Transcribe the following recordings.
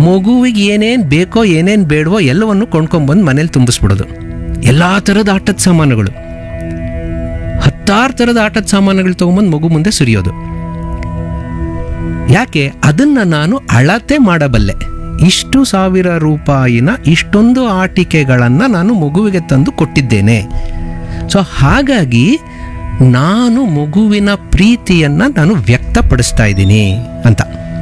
ಮಗುವಿಗೆ ಏನೇನು ಬೇಕೋ ಏನೇನು ಬೇಡವೋ ಎಲ್ಲವನ್ನು ಕೊಂಡ್ಕೊಂಬಂದು ಮನೇಲಿ ತುಂಬಿಸ್ಬಿಡೋದು ಎಲ್ಲ ಥರದ ಆಟದ ಸಾಮಾನುಗಳು ಹತ್ತಾರು ಥರದ ಆಟದ ಸಾಮಾನುಗಳು ತೊಗೊಂಬಂದು ಮಗು ಮುಂದೆ ಸುರಿಯೋದು ಯಾಕೆ ಅದನ್ನು ನಾನು ಅಳತೆ ಮಾಡಬಲ್ಲೆ ಇಷ್ಟು ಸಾವಿರ ರೂಪಾಯಿನ ಇಷ್ಟೊಂದು ಆಟಿಕೆಗಳನ್ನು ನಾನು ಮಗುವಿಗೆ ತಂದು ಕೊಟ್ಟಿದ್ದೇನೆ ಸೊ ಹಾಗಾಗಿ ನಾನು ಮಗುವಿನ ಪ್ರೀತಿಯನ್ನು ನಾನು ವ್ಯಕ್ತಪಡಿಸ್ತಾ ಇದ್ದೀನಿ ಅಂತ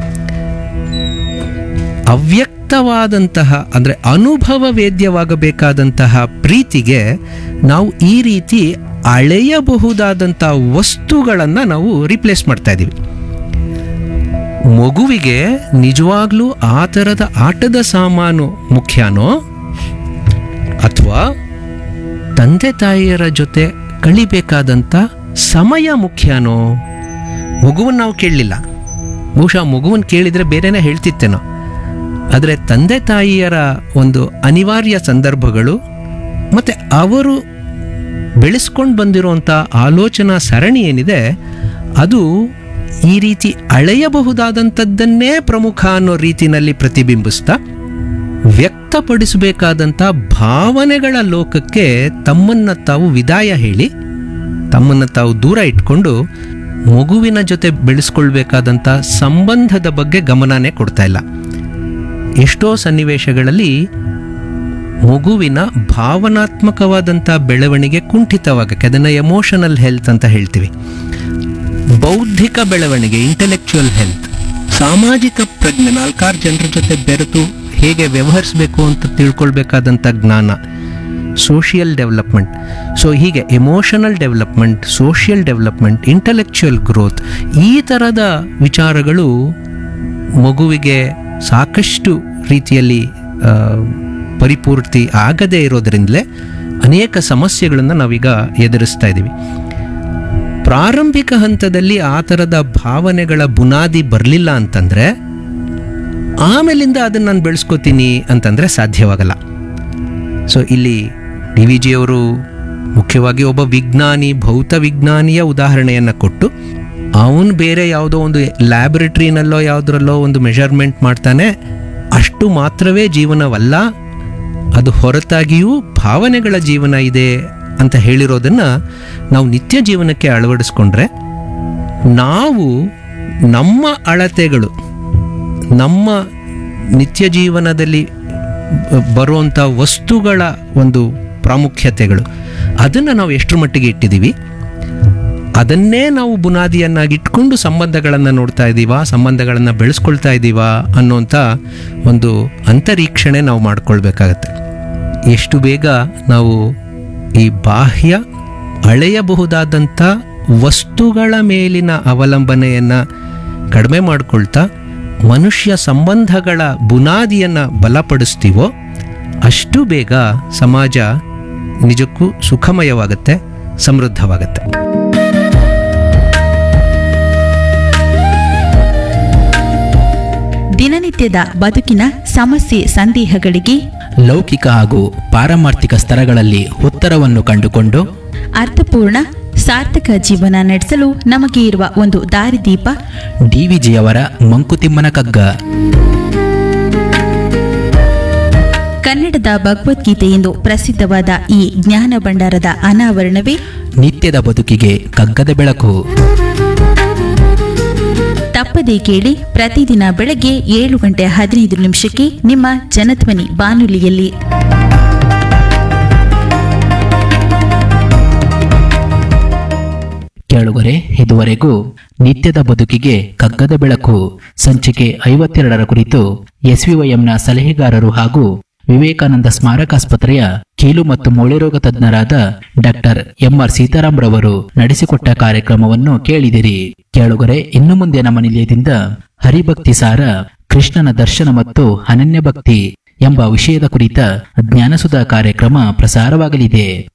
ಅವ್ಯಕ್ತವಾದಂತಹ ಅಂದರೆ ಅನುಭವ ವೇದ್ಯವಾಗಬೇಕಾದಂತಹ ಪ್ರೀತಿಗೆ ನಾವು ಈ ರೀತಿ ಅಳೆಯಬಹುದಾದಂಥ ವಸ್ತುಗಳನ್ನು ನಾವು ರಿಪ್ಲೇಸ್ ಮಾಡ್ತಾ ಇದ್ದೀವಿ ಮಗುವಿಗೆ ನಿಜವಾಗ್ಲೂ ಆ ಥರದ ಆಟದ ಸಾಮಾನು ಮುಖ್ಯನೋ ಅಥವಾ ತಂದೆ ತಾಯಿಯರ ಜೊತೆ ಕಳಿಬೇಕಾದಂಥ ಸಮಯ ಮುಖ್ಯನೋ ಮಗುವನ್ನು ನಾವು ಕೇಳಲಿಲ್ಲ ಬಹುಶಃ ಮಗುವನ್ನು ಕೇಳಿದರೆ ಬೇರೆನೇ ಹೇಳ್ತಿತ್ತೇನೋ ಆದರೆ ತಂದೆ ತಾಯಿಯರ ಒಂದು ಅನಿವಾರ್ಯ ಸಂದರ್ಭಗಳು ಮತ್ತು ಅವರು ಬೆಳೆಸ್ಕೊಂಡು ಬಂದಿರುವಂಥ ಆಲೋಚನಾ ಸರಣಿ ಏನಿದೆ ಅದು ಈ ರೀತಿ ಅಳೆಯಬಹುದಾದಂಥದ್ದನ್ನೇ ಪ್ರಮುಖ ಅನ್ನೋ ರೀತಿನಲ್ಲಿ ಪ್ರತಿಬಿಂಬಿಸ್ತಾ ವ್ಯಕ್ತಪಡಿಸಬೇಕಾದಂಥ ಭಾವನೆಗಳ ಲೋಕಕ್ಕೆ ತಮ್ಮನ್ನು ತಾವು ವಿದಾಯ ಹೇಳಿ ತಮ್ಮನ್ನು ತಾವು ದೂರ ಇಟ್ಕೊಂಡು ಮಗುವಿನ ಜೊತೆ ಬೆಳೆಸ್ಕೊಳ್ಬೇಕಾದಂಥ ಸಂಬಂಧದ ಬಗ್ಗೆ ಗಮನನೇ ಕೊಡ್ತಾ ಇಲ್ಲ ಎಷ್ಟೋ ಸನ್ನಿವೇಶಗಳಲ್ಲಿ ಮಗುವಿನ ಭಾವನಾತ್ಮಕವಾದಂಥ ಬೆಳವಣಿಗೆ ಕುಂಠಿತವಾಗಕ್ಕೆ ಅದನ್ನು ಎಮೋಷನಲ್ ಹೆಲ್ತ್ ಅಂತ ಹೇಳ್ತೀವಿ ಬೌದ್ಧಿಕ ಬೆಳವಣಿಗೆ ಇಂಟೆಲೆಕ್ಚುಯಲ್ ಹೆಲ್ತ್ ಸಾಮಾಜಿಕ ಪ್ರಜ್ಞೆ ನಾಲ್ಕಾರು ಜನರ ಜೊತೆ ಬೆರೆತು ಹೇಗೆ ವ್ಯವಹರಿಸಬೇಕು ಅಂತ ತಿಳ್ಕೊಳ್ಬೇಕಾದಂಥ ಜ್ಞಾನ ಸೋಷಿಯಲ್ ಡೆವಲಪ್ಮೆಂಟ್ ಸೊ ಹೀಗೆ emotional development social development intellectual growth ಈ ಥರದ ವಿಚಾರಗಳು ಮಗುವಿಗೆ ಸಾಕಷ್ಟು ರೀತಿಯಲ್ಲಿ ಆ, ಪರಿಪೂರ್ತಿ ಆಗದೇ ಇರೋದರಿಂದಲೇ ಅನೇಕ ಸಮಸ್ಯೆಗಳನ್ನು ನಾವೀಗ ಎದುರಿಸ್ತಾ ಇದ್ದೀವಿ ಪ್ರಾರಂಭಿಕ ಹಂತದಲ್ಲಿ ಆ ಥರದ ಭಾವನೆಗಳ ಬುನಾದಿ ಬರಲಿಲ್ಲ ಅಂತಂದರೆ ಆಮೇಲಿಂದ ಅದನ್ನು ನಾನು ಬೆಳೆಸ್ಕೋತೀನಿ ಅಂತಂದರೆ ಸಾಧ್ಯವಾಗಲ್ಲ ಸೊ ಇಲ್ಲಿ ಡಿ ವಿ ಜಿಯವರು ಮುಖ್ಯವಾಗಿ ಒಬ್ಬ ವಿಜ್ಞಾನಿ ಭೌತ ವಿಜ್ಞಾನಿಯ ಉದಾಹರಣೆಯನ್ನು ಕೊಟ್ಟು ಅವನು ಬೇರೆ ಯಾವುದೋ ಒಂದು ಲ್ಯಾಬೊರೇಟ್ರಿನಲ್ಲೋ ಯಾವುದರಲ್ಲೋ ಒಂದು ಮೆಷರ್ಮೆಂಟ್ ಮಾಡ್ತಾನೆ ಅಷ್ಟು ಮಾತ್ರವೇ ಜೀವನವಲ್ಲ ಅದು ಹೊರತಾಗಿಯೂ ಭಾವನೆಗಳ ಜೀವನ ಇದೆ ಅಂತ ಹೇಳಿರೋದನ್ನು ನಾವು ನಿತ್ಯ ಜೀವನಕ್ಕೆ ಅಳವಡಿಸ್ಕೊಂಡ್ರೆ ನಾವು ನಮ್ಮ ಅಳತೆಗಳು ನಮ್ಮ ನಿತ್ಯ ಜೀವನದಲ್ಲಿ ಬ- ಬರುವಂಥ ವಸ್ತುಗಳ ಒಂದು ಪ್ರಾಮುಖ್ಯತೆಗಳು ಅದನ್ನು ನಾವು ಎಷ್ಟರ ಮಟ್ಟಿಗೆ ಇಟ್ಟಿದ್ದೀವಿ ಅದನ್ನೇ ನಾವು ಬುನಾದಿಯನ್ನಾಗಿ ಇಟ್ಕೊಂಡು ಸಂಬಂಧಗಳನ್ನು ನೋಡ್ತಾ ಇದ್ದೀವಾ ಸಂಬಂಧಗಳನ್ನು ಬೆಳೆಸ್ಕೊಳ್ತಾ ಇದ್ದೀವಾ ಅನ್ನೋಂಥ ಒಂದು ಅಂತರೀಕ್ಷಣೆ ನಾವು ಮಾಡ್ಕೊಳ್ಬೇಕಾಗತ್ತೆ ಎಷ್ಟು ಬೇಗ ನಾವು ಈ ಬಾಹ್ಯ ಅಳೆಯಬಹುದಾದಂಥ ವಸ್ತುಗಳ ಮೇಲಿನ ಅವಲಂಬನೆಯನ್ನು ಕಡಿಮೆ ಮಾಡ್ಕೊಳ್ತಾ ಮನುಷ್ಯ ಸಂಬಂಧಗಳ ಬುನಾದಿಯನ್ನು ಬಲಪಡಿಸ್ತೀವೋ ಅಷ್ಟು ಬೇಗ ಸಮಾಜ ನಿಜಕ್ಕೂ ಸುಖಮಯವಾಗುತ್ತೆ ಸಮೃದ್ಧವಾಗುತ್ತೆ ದಿನನಿತ್ಯದ ಬದುಕಿನ ಸಮಸ್ಯೆ ಸಂದೇಹಗಳಿಗೆ ಲೌಕಿಕ ಹಾಗೂ ಪಾರಮಾರ್ಥಿಕ ಸ್ತರಗಳಲ್ಲಿ ಉತ್ತರವನ್ನು ಕಂಡುಕೊಂಡು ಅರ್ಥಪೂರ್ಣ ಸಾರ್ಥಕ ಜೀವನ ನಡೆಸಲು ನಮಗೆ ಇರುವ ಒಂದು ದಾರಿದೀಪ ಡಿವಿಜಿಯವರ ಮಂಕುತಿಮ್ಮನ ಕಗ್ಗ ಕನ್ನಡದ ಭಗವದ್ಗೀತೆ ಎಂದು ಪ್ರಸಿದ್ಧವಾದ ಈ ಜ್ಞಾನ ಭಂಡಾರದ ಅನಾವರಣವೇ ನಿತ್ಯದ ಬದುಕಿಗೆ ಕಗ್ಗದ ಬೆಳಕು ತಪ್ಪದೇ ಕೇಳಿ ಪ್ರತಿದಿನ ಬೆಳಗ್ಗೆ ಏಳು ಗಂಟೆ ಹದಿನೈದು ನಿಮಿಷಕ್ಕೆ ನಿಮ್ಮ ಜನಧ್ವನಿ ಬಾನುಲಿಯಲ್ಲಿ ಕೇಳುಗರೆ ಇದುವರೆಗೂ ನಿತ್ಯದ ಬದುಕಿಗೆ ಕಗ್ಗದ ಬೆಳಕು ಸಂಚಿಕೆ ಐವತ್ತೆರಡರ ಕುರಿತು ಎಸ್ವಿವೈಎಂನ ಸಲಹೆಗಾರರು ಹಾಗೂ ವಿವೇಕಾನಂದ ಸ್ಮಾರಕಾಸ್ಪತ್ರೆಯ ಕೀಲು ಮತ್ತು ಮೂಳೆರೋಗ ತಜ್ಞರಾದ ಡಾಕ್ಟರ್ ಎಂಆರ್ ಸೀತಾರಾಮ್ ರವರು ನಡೆಸಿಕೊಟ್ಟ ಕಾರ್ಯಕ್ರಮವನ್ನು ಕೇಳಿದಿರಿ ಕೇಳುಗರೆ ಇನ್ನು ಮುಂದೆ ನಮ್ಮ ನಿಲಯದಿಂದ ಹರಿಭಕ್ತಿ ಸಾರ ಕೃಷ್ಣನ ದರ್ಶನ ಮತ್ತು ಅನನ್ಯ ಭಕ್ತಿ ಎಂಬ ವಿಷಯದ ಕುರಿತ ಜ್ಞಾನಸುಧಾ ಕಾರ್ಯಕ್ರಮ ಪ್ರಸಾರವಾಗಲಿದೆ